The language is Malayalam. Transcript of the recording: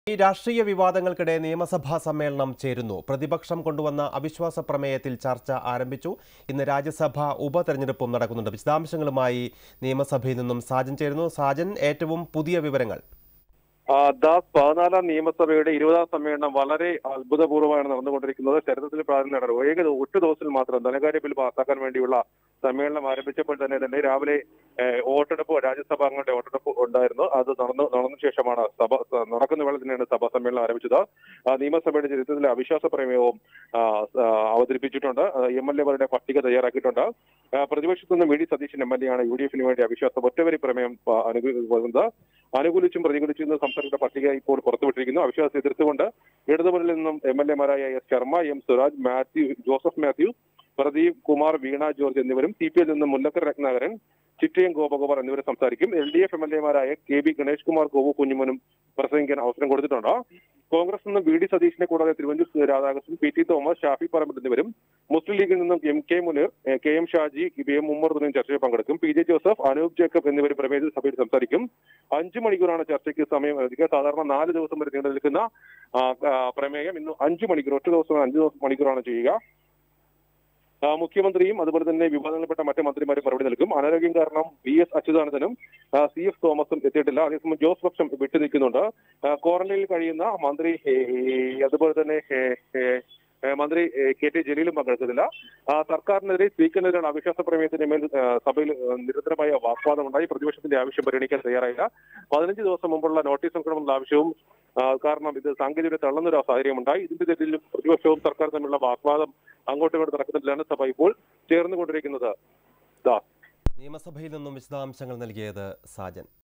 ഈ രാഷ്ട്രീയ വിവാദങ്ങൾക്കിടെ നിയമസഭാ സമ്മേളനം ചേരുന്നു പ്രതിപക്ഷം കൊണ്ടുവന്ന അവിശ്വാസ പ്രമേയത്തിൽ ചർച്ച ആരംഭിച്ചു ഇന്ന് രാജ്യസഭ ഉപതെരഞ്ഞെടുപ്പും നടക്കുന്നുണ്ട് വിശദാംശങ്ങളുമായി നിയമസഭയിൽ നിന്നും സാജൻ ചേരുന്നു സാജൻ ഏറ്റവും പുതിയ വിവരങ്ങൾ ആ, ദാസ് പതിനാലാം നിയമസഭയുടെ ഇരുപതാം സമ്മേളനം വളരെ അത്ഭുതപൂർവ്വമാണ് നടന്നുകൊണ്ടിരിക്കുന്നത് ചരിത്രത്തിൽ പ്രാധാന്യം നടന്നു ഏക ദി- ഒറ്റ ദിവസത്തിൽ മാത്രം ധനകാര്യ ബിൽ പാസ്സാക്കാൻ വേണ്ടിയുള്ള സമ്മേളനം ആരംഭിച്ചപ്പോൾ തന്നെ തന്നെ രാവിലെ ഏഹ്, വോട്ടെടുപ്പ് രാജ്യസഭാ അംഗങ്ങളുടെ വോട്ടെടുപ്പ് ഉണ്ടായിരുന്നു അത് നടന്നു നടന്ന ശേഷമാണ് സഭ സ- നടക്കുന്ന വേള തന്നെയാണ് സഭാ സമ്മേളനം ആരംഭിച്ചത് ആ, നിയമസഭയുടെ ചരിത്രത്തിലെ അവിശ്വാസ പ്രമേയവും ആ, ആ, അവതരിപ്പിച്ചിട്ടുണ്ട് എം എൽ എമാരുടെ പട്ടിക തയ്യാറാക്കിയിട്ടുണ്ട് ആ, പ്രതിപക്ഷത്തു നിന്ന് വി ഡി സതീശൻ എം എൽ എ ആണ് യു ഡി എഫിന് വേണ്ടി അവിശ്വാസ ഒറ്റവരി പ്രമേയം ആ, അനുകൂലിക്കുന്നത് അനുകൂലിച്ചും പ്രതികൂലിച്ചും എന്ന സംസ്ഥാനത്തെ പട്ടിക ഇപ്പോൾ പുറത്തുവിട്ടിരിക്കുന്നു അവിശ്വാസം എതിർത്തുകൊണ്ട് ഇടതുമുന്നണിയിൽ നിന്നും എം എൽ എമാരായ S Sharma M Suraj Mathew Joseph Mathew Pradeep Kumar Veena George എന്നിവരും സി പി എൽ നിന്നും മുല്ലക്കർ രത്നാകരൻ ചിറ്റയം ഗോപകുമാർ എന്നിവർ സംസാരിക്കും L D F M L എമാരായ കെ ബി ഗണേഷ് കുമാർ ഗോപു കുഞ്ഞുമനും പ്രസംഗിക്കാൻ അവസരം കൊടുത്തിട്ടുണ്ട് കോൺഗ്രസ് നിന്നും വി ഡി സതീഷിനെ കൂടാതെ Thiruvanchoor Radhakrishnan P T Thomas Shafi Parambil എന്നിവരും മുസ്ലിം ലീഗിൽ നിന്നും M K Muneer A, K M Shaji B M Ummer തുടങ്ങിയ ചർച്ചയിൽ പങ്കെടുക്കും P J Joseph Anoop Jacob എന്നിവർ പ്രമേയത്തിൽ സഭയിൽ സംസാരിക്കും അഞ്ചു മണിക്കൂറാണ് ചർച്ചയ്ക്ക് സമയം അനുവദിക്കുക സാധാരണ നാല് ദിവസം വരെ നീണ്ടു നിൽക്കുന്ന ആ, ആ, പ്രമേയം ഇന്ന് അഞ്ചു മണിക്കൂർ ഒറ്റ ദിവസം അഞ്ചു ദിവസം മണിക്കൂറാണ് ചെയ്യുക ആ, മുഖ്യമന്ത്രിയും അതുപോലെ തന്നെ വിവാദങ്ങളിൽപ്പെട്ട മറ്റ് മന്ത്രിമാരും മറുപടി നൽകും അനാരോഗ്യം കാരണം വി എസ് അച്യുതാനന്ദനും ആ, സി എഫ് തോമസും എത്തിയിട്ടില്ല അതേസമയം ജോസ് പക്ഷം വിട്ടു നിൽക്കുന്നുണ്ട് ആ, ക്വാറന്റൈനിൽ കഴിയുന്ന മന്ത്രി ഏ, അതുപോലെ തന്നെ ഏ, ഏ, ഏ, മന്ത്രി ഏ, കെ ടി ജലീലും പങ്കെടുക്കുന്നില്ല ആ, സർക്കാരിനെതിരെ സ്പീക്കറിനെതിരാണ് അവിശ്വാസ പ്രമേയത്തിന് മേൽ ആ, സഭയിൽ ആ, നിരന്തരമായ വാഗ്വാദമുണ്ടായി പ്രതിപക്ഷത്തിന്റെ ആവശ്യം പരിഗണിക്കാൻ തയ്യാറായില്ല പതിനഞ്ച് ദിവസം മുമ്പുള്ള നോട്ടീസ് നൽകണമെന്ന ആവശ്യവും ആ, കാരണം ഇത് സാങ്കേതിക തള്ളുന്ന ഒരു സാഹചര്യമുണ്ടായി ഇതിന്റെ പേരിൽ പ്രതിപക്ഷവും സർക്കാർ തമ്മിലുള്ള വാഗ്വാദം അങ്ങോട്ടും ഇങ്ങോട്ടും നടക്കുന്നതിലാണ് സഭ ഇപ്പോൾ ചേർന്നുകൊണ്ടിരിക്കുന്നത് ദാസ് നിയമസഭയിൽ നിന്നും വിശദാംശങ്ങൾ നൽകിയത് സാജൻ